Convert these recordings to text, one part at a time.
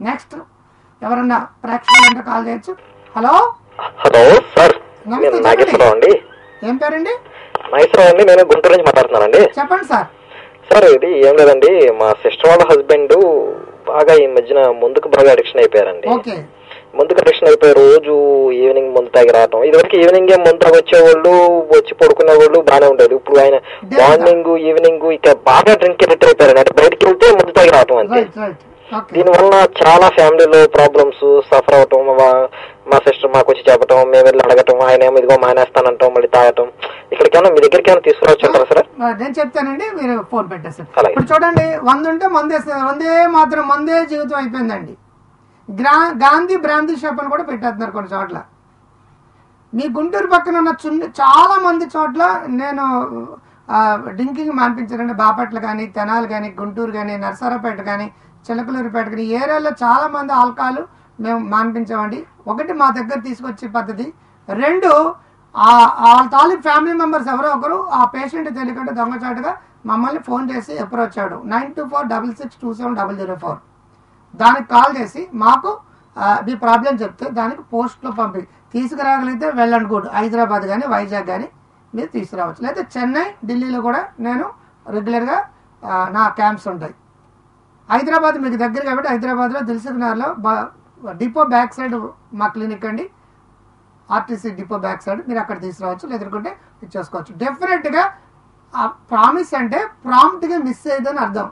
Next ఎవరన్నా ప్రేక్షకులు అంటే కాల్ చేయొచ్చు హలో హలో సార్ నమస్తే, నేను నాగేశ్వరరావు అండి ఏం పేరండి నాగేశ్వరరావు అండి నేను గుంటూరు నుంచి మాట్లాడుతున్నానండి చెప్పండి సార్ సార్ ఇది ఏం లేదండి మా సిస్టర్ వాళ్ళ హస్బెండ్ బాగా ఈ మధ్యన ముందుకు బాగా అడిక్షన్ అయిపోయారండి ఓకే ముందుకు అడిక్షన్ అయిపోయి రోజు ఈవినింగ్ ముందు తాగి రావటం ఇదివరకు ఈవినింగ్ ముందు తాగి వచ్చేవాళ్ళు వచ్చి పడుకునే వాళ్ళు బాగానే ఉండేది ఇప్పుడు ఆయన Day మార్నింగ్ ఈవినింగ్ ఇక బాగా డ్రింక్ ఎడిట్ అయిపోయారు అంటే బయటికి వెళ్తే ముందు తాగి రావటం అంతే రైట్ రైట్ ఓకే దీని వల్ల చాలా ఫ్యామిలీలో ప్రాబ్లమ్స్ సఫర్ అవటం మా- మా సిస్టర్ మాకు వచ్చి చెప్పటం మేము వెళ్ళి అడగటం ఆయన ఏమో ఇదిగో మానేస్తానంటాం మళ్ళీ తాగటం ఇక్కడికైనా మీ దగ్గరికి ఏమైనా తీసుకురావచ్చు అంటారా సార్ నేను చెప్తానండి మీరు ఫోన్ పెట్టేస్తారు అలాగే. ఇప్పుడు చూడండి వంద ఉంటే మందేస్తారు వందే మాత్రం మందే జీవితం అయిపోయిందండి గ్రా గాంధీ బ్రాందీ షాప్ అని కూడా పెట్టేస్తున్నారు కొన్ని చోట్ల మీ గుంటూరు పక్కన ఉన్న చున్ని చాలా మంది చోట్ల నేను ఆ, డ్రింకింగ్ మానిపించానండి బాపట్ల కానీ తెనాలి కానీ గుంటూరు కానీ నరసరావుపేట కానీ చిలకలూరుపేట కానీ ఈ ఏరియాలో చాలా మంది ఆల్కహాల్ మేము మానిపించామండి ఒకటి మా దగ్గర తీసుకొచ్చే పద్ధతి రెండు ఆ వాళ్ళ తాలూకు ఫ్యామిలీ మెంబర్స్ ఎవరో ఒకరు ఆ పేషెంట్ తెలియకుండా దొంగచాటుగా మమ్మల్ని ఫోన్ చేసి అప్రోచ్ అయ్యాడు nine two four double six two seven double zero four దానికి కాల్ చేసి మాకు ఆ, మీ ప్రాబ్లం చెప్తే దానికి పోస్ట్లో పంపి తీసుకురాగలిగితే వెళ్ళండి గుడ్ హైదరాబాద్ కానీ వైజాగ్ కానీ మీరు తీసుకురావచ్చు లేదా చెన్నై ఢిల్లీలో కూడా నేను రెగ్యులర్గా ఆ, నా క్యాంప్స్ ఉంటాయి హైదరాబాద్ మీకు దగ్గర కాబట్టి హైదరాబాద్లో దిల్సుఖ్నగర్లో డిపో బ్యాక్ సైడ్ మా క్లినిక్ అండి ఆర్టీసీ డిపో బ్యాక్ సైడ్ మీరు అక్కడ తీసుకురావచ్చు లేదంటే ఇచ్చేసుకోవచ్చు డెఫినెట్గా ఆ ప్రామిస్ అంటే ప్రాంప్ట్గా మిస్ అయ్యేదని అర్థం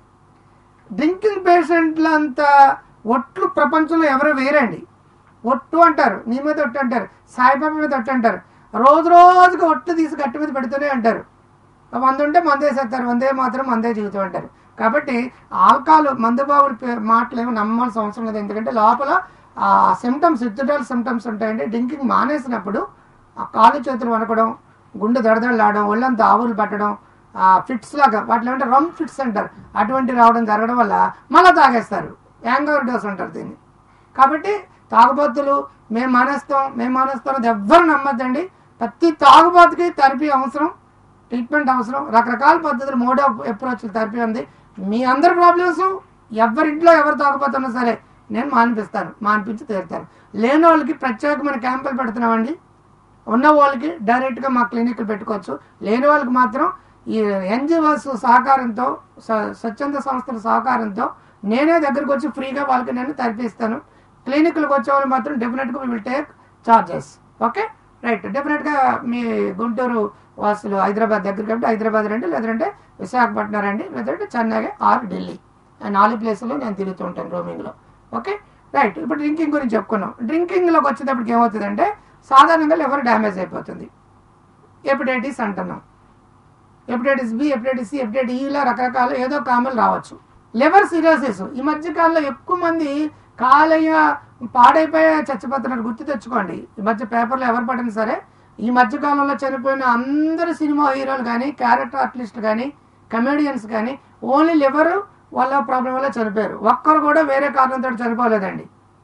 డ్రింకింగ్ పేషెంట్ల అంత ఒట్లు ప్రపంచంలో ఎవరు వేరండి ఒట్టు అంటారు నీ మీద ఒట్టు అంటారు సాయిబాబా మీద ఒట్టు అంటారు రోజు రోజుకి ఒట్లు తీసి గట్టి మీద పెడుతూనే అంటారు మందు ఉంటే మందేసేస్తారు మందే మాత్రం మందే జీవితం అంటారు కాబట్టి ఆల్కహాల్ మందుబాబుల పే- మాటలు ఏమో నమ్మాల్సిన అవసరం లేదు ఎందుకంటే లోపల ఆ సిమ్టమ్స్ ఇత్తుడాల సిమ్టమ్స్ ఉంటాయండి డ్రింకింగ్ మానేసినప్పుడు ఆ కాళ్ళు చేతులు వణకడం గుండె దడదడలాడడం ఒళ్ళంతా ఆవులు పట్టడం ఆ ఫిట్స్ లాగా వాటిలో ఏమంటే రమ్ ఫిట్స్ అంటారు అటువంటి రావడం జరగడం వల్ల మళ్ళీ తాగేస్తారు యాంగర్ డోస్ అంటారు దీన్ని కాబట్టి తాగుబోతులు మేము మానేస్తాం మేము మానేస్తాం అది ఎవ్వరు నమ్మద్దండి ప్రతి తాగుబోతుకి థెరపీ అవసరం ట్రీట్మెంట్ అవసరం రకరకాల పద్ధతులు మోడ్ ఆఫ్ అప్రోచ్ థెరపీ ఉంది మీ అందరి ప్రాబ్లమ్స్ ఎవరింట్లో ఎవరు తాగుబోతున్నా సరే నేను మానిపిస్తాను మానిపించి తీరుతాను లేని వాళ్ళకి ప్రత్యేకమైన క్యాంపులు పెడుతున్నామండి ఉన్న వాళ్ళకి డైరెక్ట్గా మా క్లినిక్లు పెట్టుకోవచ్చు లేని వాళ్ళకి మాత్రం ఈ ఎన్జిఓస్ సహకారంతో స- స్వచ్ఛంద సంస్థల సహకారంతో నేనే దగ్గరకు వచ్చి ఫ్రీగా వాళ్ళకి నేను తెరిపిస్తాను క్లినిక్లకు వచ్చే వాళ్ళు మాత్రం డెఫినెట్గా will take charges okay right డెఫినెట్గా మీ గుంటూరు వాసులు హైదరాబాద్ దగ్గర కాబట్టి హైదరాబాద్ రండి లేదంటే విశాఖపట్నం రండి లేదంటే చెన్నై ఆర్ ఢిల్లీ ఆ నాలుగు ప్లేసుల్లో నేను తిరుగుతూ ఉంటాను రోమింగ్లో ఓకే రైట్ ఇప్పుడు డ్రింకింగ్ గురించి చెప్పుకున్నాం డ్రింకింగ్లోకి వచ్చేటప్పటికి ఏమవుతుందంటే సాధారణంగా లివర్ డ్యామేజ్ అయిపోతుంది హెపటైటిస్ అంటున్నాం hepatitis B hepatitis C hepatitis ఈలో రకరకాల ఏదో కామలు రావచ్చు లివర్ సిరోసిస్ ఈ మధ్య కాలంలో ఎక్కువ మంది కాలయ్య పాడైపోయే చచ్చిపోతున్నారు గుర్తు తెచ్చుకోండి ఈ మధ్య పేపర్లో ఎవరు పడినా సరే ఈ మధ్య కాలంలో చనిపోయిన అందరు సినిమా హీరోలు కానీ క్యారెక్టర్ ఆర్టిస్టులు కానీ కమెడియన్స్ కానీ ఓన్లీ లివర్ వల్ల ప్రాబ్లం వల్ల చనిపోయారు ఒక్కరు కూడా వేరే కారణంతో చనిపోలేదండి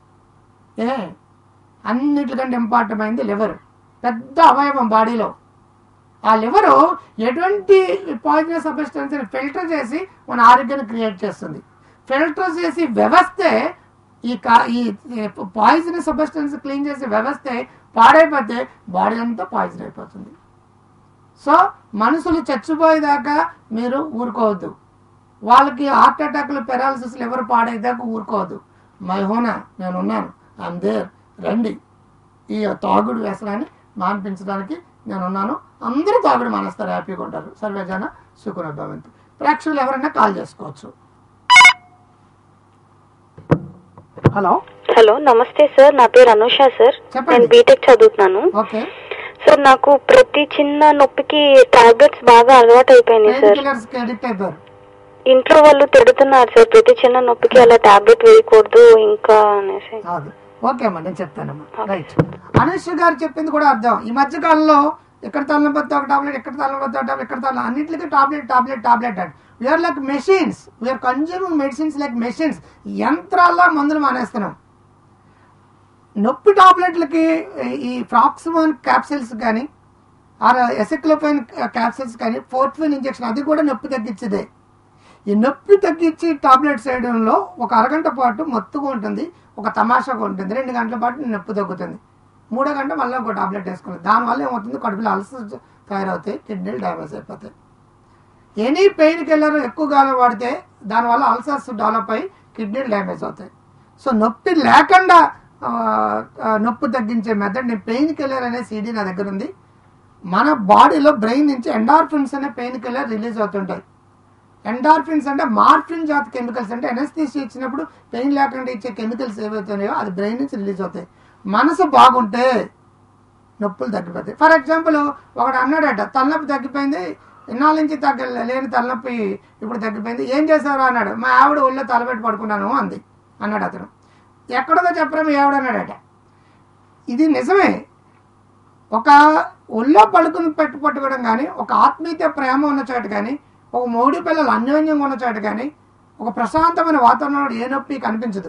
ఏ అన్నిటికంటే ఇంపార్టెంట్ అయింది లివర్ పెద్ద అవయవం బాడీలో ఆ లివరు ఎటువంటి పాయిజనస్ సబ్స్టెన్స్ ఫిల్టర్ చేసి మన ఆరోగ్యాన్ని క్రియేట్ చేస్తుంది ఫిల్టర్ చేసి వ్యవస్థే ఈ కా ఈ పాయిజనస్ సబ్స్టెన్స్ క్లీన్ చేసే వ్యవస్థే పాడైపోతే బాడీ అంతా పాయిజన్ అయిపోతుంది సో మనుషులు చచ్చిపోయేదాకా మీరు ఊరుకోవద్దు వాళ్ళకి హార్ట్ అటాక్లు పెరాలసిస్ లివర్ పాడేదాకా ఊరుకోవద్దు మై హోనా నేను ఉన్నాను దేర్ రండి ఈ తాగుడు వ్యసనాన్ని మాన్పించడానికి నేను ఉన్నాను అందరూ తాగుడు మానేస్తారు హ్యాపీగా ఉంటారు సర్వేజన సుఖనుభవంతు ప్రేక్షకులు ఎవరైనా కాల్ చేసుకోవచ్చు హలో హలో నమస్తే సార్ నా పేరు అనుష సార్ చెప్పండి. నేను బీటెక్ చదువుతున్నాను ఓకే సార్ నాకు ప్రతి చిన్న నొప్పికి టాబ్లెట్స్ బాగా అలవాటు అయిపోయినాయి పెయిన్ సార్ కిల్లర్స్ కి అడిక్ట్ అయిపోయారు ఇంట్లో వాళ్ళు తిడుతున్నారు సార్ ప్రతి చిన్న నొప్పికి అలా టాబ్లెట్ వేయకూడదు ఇంకా అనేసి కాదు ఓకే అమ్మా నేను చెప్తానమ్మా రైట్ అనుష్ గారు చెప్పింది కూడా అర్థం ఈ మధ్య కాలంలో ఎక్కడ తలనొప్పి ఒక టాబ్లెట్ ఎక్కడ తలనొప్పి ఒక టాబ్లెట్ ఎక్కడ తల అన్నింటికి tablet tablet tablet and we're like machines we're consuming medicines like machines యంత్రాల్లో మందులు మానేస్తున్నాం నొప్పి టాబ్లెట్లకి ఈ ఫ్రాక్సిమాన్ క్యాప్సిల్స్ కానీ ఆర్ ఎసెక్లోఫైన్ క్యాప్సిల్స్ కానీ ఫోర్ట్ఫైన్ ఇంజెక్షన్ అది కూడా నొప్పి తగ్గించేదే ఈ నొప్పి తగ్గించి టాబ్లెట్స్ వేయడంలో ఒక అరగంట పాటు మత్తుగా ఉంటుంది ఒక తమాషాగా ఉంటుంది రెండు గంటల పాటు నొప్పి తగ్గుతుంది మూడో గంట మళ్ళీ ఒక టాబ్లెట్ వేసుకోవాలి దానివల్ల ఏమవుతుంది కడుపులో అల్సర్ తయారవుతాయి కిడ్నీలు డ్యామేజ్ అయిపోతాయి ఎనీ పెయిన్ కిల్లర్ ఎక్కువ కాలం వాడితే దానివల్ల అల్సర్స్ డెవలప్ అయ్యి కిడ్నీలు డ్యామేజ్ అవుతాయి సో నొప్పి లేకుండా ఆ, ఆ, నొప్పి తగ్గించే మెథడ్ నేను పెయిన్ కిల్లర్ అనే సీడీ నా దగ్గర ఉంది మన బాడీలో బ్రెయిన్ నుంచి ఎండార్ఫిన్స్ అనే పెయిన్ కిల్లర్ రిలీజ్ అవుతుంటాయి ఎండార్ఫిన్స్ అంటే మార్ఫిన్ జాతి కెమికల్స్ అంటే ఎనస్థీసి ఇచ్చినప్పుడు పెయిన్ లేకుండా ఇచ్చే కెమికల్స్ ఏవైతున్నాయో అది బ్రెయిన్ నుంచి రిలీజ్ అవుతాయి మనసు బాగుంటే నొప్పులు తగ్గిపోతాయి ఫర్ ఎగ్జాంపుల్ ఒకడు అన్నాడట తలనొప్పి తగ్గిపోయింది ఇన్నాళ్ళ నుంచి తగ్గ లేని తలనొప్పి ఇప్పుడు తగ్గిపోయింది ఏం చేశారు అన్నాడు మా ఆవిడ ఒళ్ళో తలపెట్టి పడుకున్నాను అంది అన్నాడు అతను ఎక్కడదో చెప్పరా మీ ఆవిడ అన్నాడట ఇది నిజమే ఒక ఒళ్ళో పడుకుని పెట్టు పట్టుకోవడం కానీ ఒక ఆత్మీయత ప్రేమ ఉన్న చోట కానీ ఒక మౌడి పిల్లలు అన్యోన్యంగా ఉన్న చోట కానీ ఒక ప్రశాంతమైన వాతావరణంలో ఏ నొప్పి కనిపించదు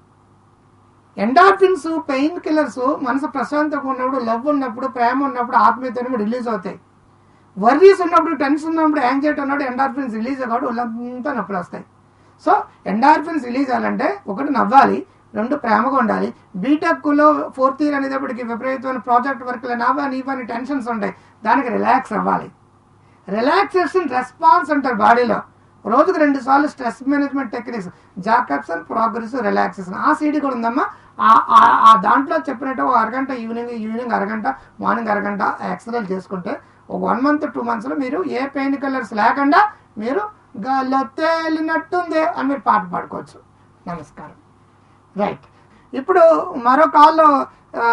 ఎండార్ఫిన్స్ పెయిన్ కిల్లర్స్ మనసు ప్రశాంతంగా ఉన్నప్పుడు లవ్ ఉన్నప్పుడు ప్రేమ ఉన్నప్పుడు ఆత్మీయత ఉన్నప్పుడు రిలీజ్ అవుతాయి వర్రీస్ ఉన్నప్పుడు టెన్షన్ ఉన్నప్పుడు యాంగ్జైటీ ఉన్నప్పుడు ఎండార్ఫిన్స్ రిలీజ్ అవ్వడం ఒళ్ళంతా నొప్పులు వస్తాయి సో ఎండార్ఫిన్స్ రిలీజ్ అవ్వాలంటే ఒకటి నవ్వాలి రెండు ప్రేమగా ఉండాలి బీటెక్లో ఫోర్త్ ఇయర్ అనేటప్పటికి విపరీతమైన ప్రాజెక్ట్ వర్క్లు నావా నీవని టెన్షన్స్ ఉంటాయి దానికి రిలాక్స్ అవ్వాలి రిలాక్సేషన్ రెస్పాన్స్ అంటారు బాడీలో రోజుకు రెండు సార్లు stress management techniques Jacobson progress relaxation ఆ సీడీ కూడా ఉందమ్మా ఆ- ఆ- ఆ దాంట్లో చెప్పినట్టు ఒక అరగంట ఈవినింగ్ ఈవినింగ్ అరగంట మార్నింగ్ అరగంట ఎక్సర్సైజ్ చేసుకుంటే ఒక వన్ మంత్ టూ మంత్స్లో మీరు ఏ పెయిన్ కిల్లర్స్ లేకుండా మీరు గాల్లో తేలినట్టుంది అని మీరు పాట పాడుకోవచ్చు నమస్కారం రైట్ ఇప్పుడు మరో కాల్లో ఆ,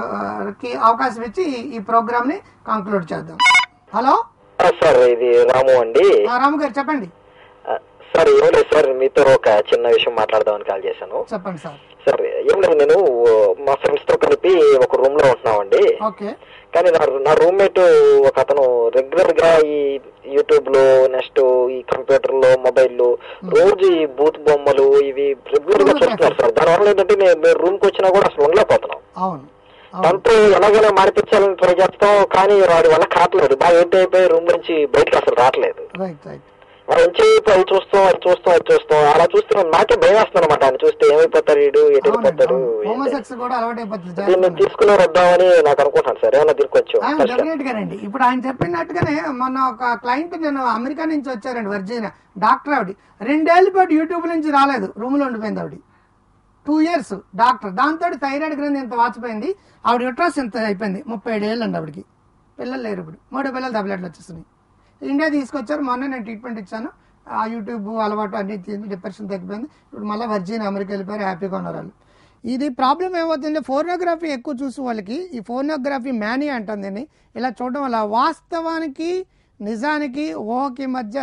కి అవకాశం ఇచ్చి ఈ- ఈ ప్రోగ్రామ్ ని కంక్లూడ్ చేద్దాం హలో ఆ, సార్ ఇది రాము అండి ఆ, రాము గారు చెప్పండి ఆ, సార్ ఏం లేదు సార్ మీతో ఒక చిన్న విషయం మాట్లాడదామని కాల్ చేశాను చెప్పండి సార్ సార్ ఏం లేదు నేను మా ఫ్రెండ్స్ తో కలిపి ఒక రూమ్ లో ఉంటున్నామండి ఓకే కానీ నా నా రూమ్మేట్ ఒక అతను రెగ్యులర్ గా ఈ యూట్యూబ్ లో నెక్స్ట్ ఈ కంప్యూటర్ లో మొబైల్ లో రోజు ఈ బూత్ బొమ్మలు ఇవి రెగ్యులర్ గా చూస్తున్నారు సార్ దానివల్ల ఏంటంటే నేను మేము రూమ్ కి వచ్చినా కూడా అసలు ఉండలేకపోతున్నాం అవును అవును దాంతో ఎలాగైనా మానిపించాలని ట్రై చేస్తాం కానీ వాడి వల్ల కావట్లేదు బాగా ఏంటి అయిపోయి రూమ్ నుంచి బయటకు అసలు రావట్లేదు రైట్ రైట్ మనం ఎంచేపు అది చూస్తాం అది చూస్తాం అది చూస్తాం అలా చూస్తే నాకే భయం వేస్తుంది అనమాట ఆయన చూస్తే ఏమైపోతాడు వీడు ఎటు అవునండి వెళ్ళిపోతాడు హోమోసెక్స్ కూడా అలవాటు అయిపోతుంది దీన్ని జాగ్రత్తగా. తీసుకుని వద్దామని నాకు అనుకుంటున్నాను సార్ ఏమన్నా దీనికి కొంచెం ఆ, స్పష్టం. డెఫినెట్ గానండి ఇప్పుడు ఆయన చెప్పినట్టుగానే మొన్న ఒక క్లయింట్ నేను అమెరికా నుంచి వచ్చారండి వర్జీనియా డాక్టర్ ఆవిడ రెండేళ్ల పాటు యూట్యూబ్ నుంచి రాలేదు రూమ్ లో ఉండిపోయింది ఆవిడ టూ ఇయర్స్ డాక్టర్ దాంతో థైరాయిడ్ గ్రంథి ఇంత వాచిపోయింది ఆవిడ యుట్రస్ ఇంత అయిపోయింది ముప్పై ఏడు ఏళ్ళు అండి ఆవిడకి పిల్లలు లేరు ఇప్పుడు మూడు పిల్లలు టాబ్లెట్లు వచ్చేస్తున్నాయి ఇండియా తీసుకొచ్చారు మొన్న నేను ట్రీట్మెంట్ ఇచ్చాను ఆ యూట్యూబ్ అలవాటు అన్ని తీసి డిప్రెషన్ తగ్గిపోయింది ఇప్పుడు మళ్ళీ వర్జీనియా అమెరికా వెళ్ళిపోయారు హ్యాపీగా ఉన్నారు వాళ్ళు ఇది ప్రాబ్లం ఏమవుతుంది ఫోర్నోగ్రఫీ ఎక్కువ చూసే వాళ్ళకి ఈ ఫోర్నోగ్రఫీ మ్యానీ అంటుంది దీన్ని ఇలా చూడడం వల్ల వాస్తవానికి నిజానికి ఊహకి మధ్య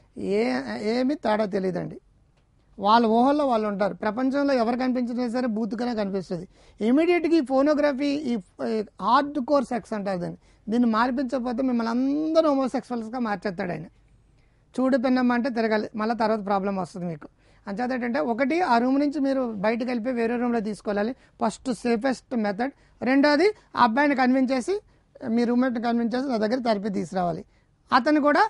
ఏ ఏమీ తేడా తెలియదండి వాళ్ళ ఊహల్లో వాళ్ళు ఉంటారు ప్రపంచంలో ఎవరు కనిపించినా సరే బూత్గానే కనిపిస్తుంది ఇమీడియట్గా ఈ ఫోనోగ్రఫీ ఈ హార్డ్ కోర్ సెక్స్ అంటారు దీన్ని దీన్ని మార్పించకపోతే మిమ్మల్ని అందరూ హోమోసెక్సువల్స్గా మార్చేస్తాడు ఆయన చూడు పిన్నమ్మ అంటే తిరగాలి మళ్ళీ తర్వాత ప్రాబ్లం వస్తుంది మీకు అంచేత ఏంటంటే ఒకటి ఆ రూమ్ నుంచి మీరు బయటకు వెళ్ళిపోయి వేరే రూమ్లో తీసుకోవాలి ఫస్ట్ సేఫెస్ట్ మెథడ్ రెండోది ఆ అబ్బాయిని కన్విన్స్ చేసి మీ రూమ్మేట్ని కన్విన్స్ చేసి నా దగ్గర థెరపీ తీసుకురావాలి అతను కూడా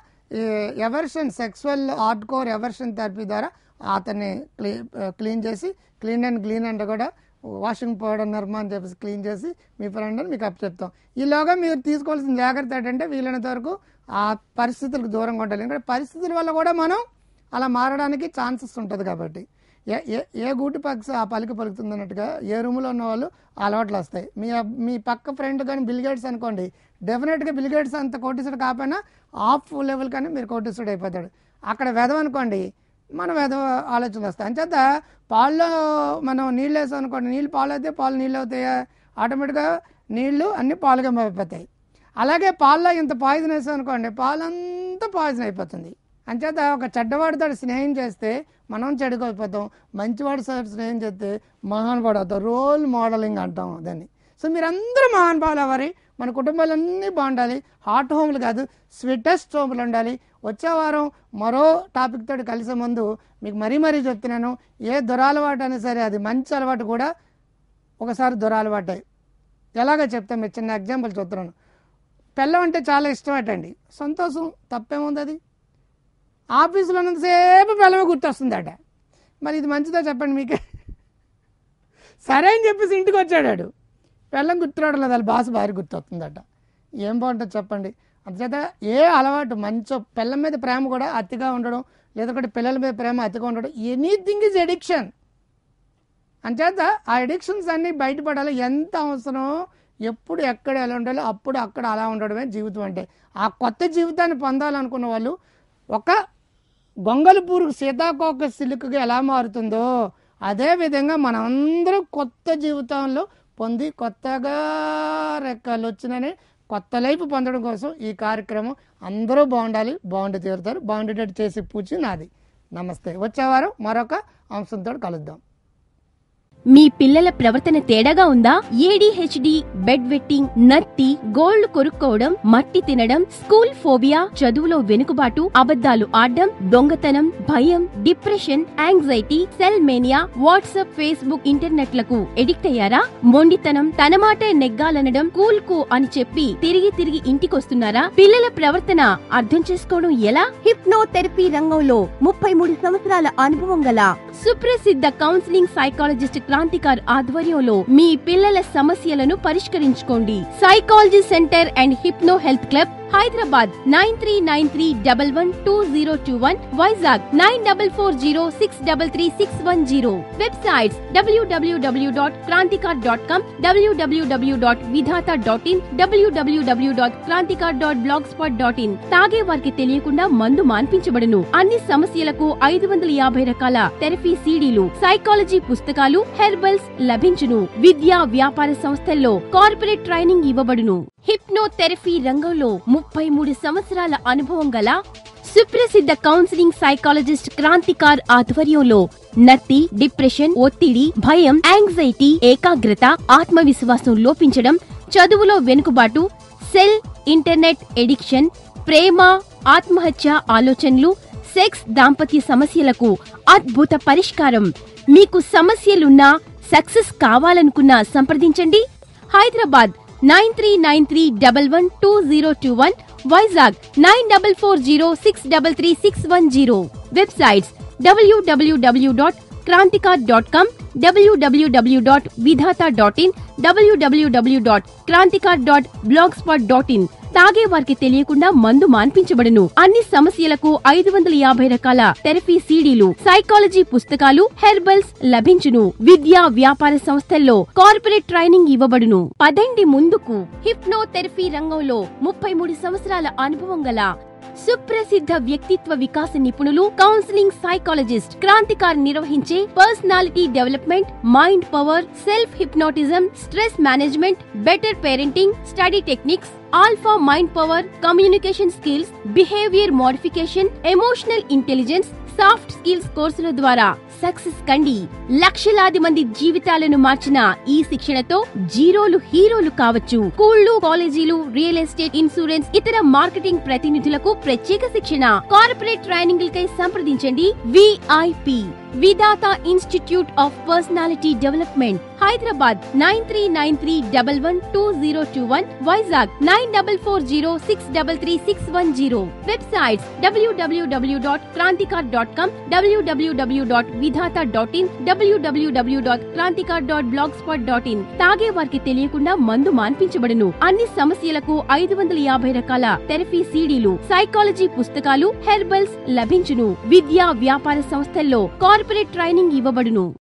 aversion sexual hard core aversion therapy ద్వారా అతన్ని క్లీ క్లీన్ చేసి క్లీన్ అండ్ క్లీన్ అంటే కూడా వాషింగ్ పౌడర్ నిర్మా అని చెప్పేసి క్లీన్ చేసి మీ ఫ్రెండ్ అని మీకు అప్ చెప్తాం ఈలోగా మీరు తీసుకోవాల్సిన జాగ్రత్త ఏంటంటే వీలైనంత వరకు ఆ పరిస్థితులకు దూరంగా ఉండాలి ఎందుకంటే పరిస్థితుల వల్ల కూడా మనం అలా మారడానికి ఛాన్సెస్ ఉంటుంది కాబట్టి ఏ ఏ ఏ గూటి పక్ష ఆ పలికి పలుకుతుంది అన్నట్టుగా ఏ రూమ్లో ఉన్న వాళ్ళు ఆ అలవాట్లు వస్తాయి మీ అబ్- మీ పక్క ఫ్రెండ్ కానీ బిల్గేట్స్ అనుకోండి డెఫినెట్గా బిల్గేట్స్ అంత కోటిసుడు కాకపోయినా ఆఫ్ లెవెల్ కానీ మీరు కోటిసుడు అయిపోతాడు అక్కడ వెదవ అనుకోండి మన వెదవ ఆలోచనలు వస్తాయి అంచేత పాల్లో మనం నీళ్ళు వేసాం అనుకోండి నీళ్ళు పాలు అయితే పాలు నీళ్ళు అవుతాయా ఆటోమేటిక్గా నీళ్లు అన్ని పాలుగా అయిపోతాయి అలాగే పాల్లో ఇంత పాయిజన్ వేసాం అనుకోండి పాలంతా పాయిజన్ అయిపోతుంది అంచేత ఒక చెడ్డవాడితో స్నేహం చేస్తే మనం చెడుకోకపోతాం మంచివాడి సార్ స్నేహం చేస్తే మహానుభావుడు అవుతాం రోల్ మోడలింగ్ అంటాం దాన్ని సో మీరందరూ మహానుభావులు అవ్వాలి మన కుటుంబాలన్నీ బాగుండాలి హాట్ హోమ్లు కాదు స్వీటెస్ట్ హోమ్లు ఉండాలి వచ్చే వారం మరో టాపిక్ తోటి కలిసే ముందు మీకు మరీ మరీ చెప్తున్నాను ఏ దురలవాటు అయినా సరే అది మంచి అలవాటు కూడా ఒకసారి దురలవాటాయి ఎలాగో చెప్తాను మీరు చిన్న ఎగ్జాంపుల్ చూస్తున్నాను పిల్లం అంటే చాలా ఇష్టమేటండి సంతోషం తప్పేముంది అది ఆఫీసులో ఉన్నంతసేపు పిల్లమే గుర్తొస్తుందట మరి ఇది మంచిదా చెప్పండి మీకే సరే అని చెప్పేసి ఇంటికి వచ్చాడాడు పిల్లం గుర్తురావడం లేదు వాళ్ళ బాస్ భార్య గుర్తొస్తుందట ఏం బాగుంటుంది చెప్పండి అందుచేత ఏ అలవాటు మంచో పిల్లల మీద ప్రేమ కూడా అతిగా ఉండడం లేదంటే పిల్లల మీద ప్రేమ అతిగా ఉండడం ఎనీథింగ్ ఇస్ ఎడిక్షన్ అంచేత ఆ ఎడిక్షన్స్ అన్నీ బయటపడాలి ఎంత అవసరం ఎప్పుడు ఎక్కడ ఎలా ఉండాలో అప్పుడు అక్కడ అలా ఉండడమే జీవితం అంటే ఆ కొత్త జీవితాన్ని పొందాలనుకున్న వాళ్ళు ఒక గొంగళి పురుగు సీతాకోక సిలుకగా ఎలా మారుతుందో అదే విధంగా మనందరం కొత్త జీవితంలో పొంది కొత్తగా రెక్కలు వచ్చినని కొత్త లైఫ్ పొందడం కోసం ఈ కార్యక్రమం అందరూ బాగుండాలి బాగుండి తీరుతారు బాగుండేటట్టు చేసి పూచి నాది నమస్తే వచ్చేవారం మరొక అంశంతో కలుద్దాం మీ పిల్లల ప్రవర్తన తేడాగా ఉందా ఏడీహెచ్డి బెడ్ వెట్టింగ్ నత్తి గోల్డ్ కొరుక్కోవడం మట్టి తినడం స్కూల్ ఫోబియా చదువులో వెనుకబాటు అబద్ధాలు ఆడడం దొంగతనం భయం depression anxiety cell mania WhatsApp Facebook ఇంటర్నెట్లకు ఎడిక్ట్ అయ్యారా మొండితనం తన మాట నెగ్గాలనడం కూల్ కు అని చెప్పి తిరిగి తిరిగి ఇంటికొస్తున్నారా పిల్లల ప్రవర్తన అర్థం చేసుకోవడం ఎలా హిప్నోథెరపీ రంగంలో ముప్పై మూడు సంవత్సరాల అనుభవం గల సుప్రసిద్ధ కౌన్సిలింగ్ సైకాలజిస్ట్ క్రాంతికార్ ఆధ్వర్యంలో మీ పిల్లల సమస్యలను పరిష్కరించుకోండి psychology centre and hypno health club Hyderabad nine three nine three double one two zero two one Vizag nine double four zero six double three six one zero websites W W W dot Kranthikar dot com W W W dot Vidhata dot in W W W dot Kranthikar dot blogspot dot in తాగే వారికి తెలియకుండా మందు మాన్పించబడును అన్ని సమస్యలకు ఐదు వందల యాభై రకాల థెరపీ సీడీలు సైకాలజీ పుస్తకాలు హెర్బల్స్ లభించును విద్యా వ్యాపార సంస్థల్లో కార్పొరేట్ ట్రైనింగ్ ఇవ్వబడును హిప్నోథెరపీ రంగంలో ముప్పై మూడు సంవత్సరాల అనుభవం గల సుప్రసిద్ధ కౌన్సిలింగ్ సైకాలజిస్ట్ క్రాంతికార్ ఆధ్వర్యంలో నత్తి డిప్రెషన్ ఒత్తిడి భయం యాంగ్జైటీ ఏకాగ్రత ఆత్మవిశ్వాసం లోపించడం చదువులో వెనుకబాటు సెల్ ఇంటర్నెట్ ఎడిక్షన్ ప్రేమ ఆత్మహత్య ఆలోచనలు సెక్స్ దాంపత్య సమస్యలకు అద్భుత పరిష్కారం మీకు సమస్యలున్నా సక్సెస్ కావాలనుకున్నా సంప్రదించండి Hyderabad nine three nine three double one two zero two one Vizag nine double four zero six double three six one zero websites W W W dot Kranthikar dot com W W W dot Vidhata dot in W W W dot Kranthikar dot blogspot dot in తాగే వారికి తెలియకుండా మందు మాన్పించబడును అన్ని సమస్యలకు ఐదు వందల యాభై రకాల థెరపీ సీడీలు సైకాలజీ పుస్తకాలు హెర్బల్స్ లభించును విద్యా వ్యాపార సంస్థల్లో కార్పొరేట్ ట్రైనింగ్ ఇవ్వబడును పదండి ముందుకు హిప్నోథెరపీ రంగంలో ముప్పై మూడు సంవత్సరాల అనుభవం గల సుప్రసిద్ధ వ్యక్తిత్వ వికాస నిపుణులు కౌన్సిలింగ్ సైకాలజిస్ట్ క్రాంతికార్ నిర్వహించే personality development mind power self hypnotism stress management better parenting study techniques alpha mind power communication skills behaviour modification emotional intelligence soft skills కోర్సుల ద్వారా సక్సెస్ కండి లక్షలాది మంది జీవితాలను మార్చిన ఈ శిక్షణతో జీరోలు హీరోలు కావచ్చు స్కూళ్లు కాలేజీలు రియల్ ఎస్టేట్ ఇన్సూరెన్స్ ఇతర మార్కెటింగ్ ప్రతినిధులకు ప్రత్యేక శిక్షణ కార్పొరేట్ ట్రైనింగ్లకై సంప్రదించండి VIP Vidhata institute of personality development Hyderabad nine three nine three double one two zero two one Vizag nine double four zero six double three six one zero websites W W W dot Kranthikar dot com W W W dot Vidhata dot in W W W dot Kranthikar dot blogspot dot in తాగే వారికి తెలియకుండా మందు మాన్పించబడును అన్ని సమస్యలకు ఐదు వందల యాభై రకాల థెరపీ సీడీలు సైకాలజీ పుస్తకాలు హెర్బల్స్ లభించును విద్యా వ్యాపార సంస్థల్లో కార్పొరేట్ ట్రైనింగ్ ఇవ్వబడును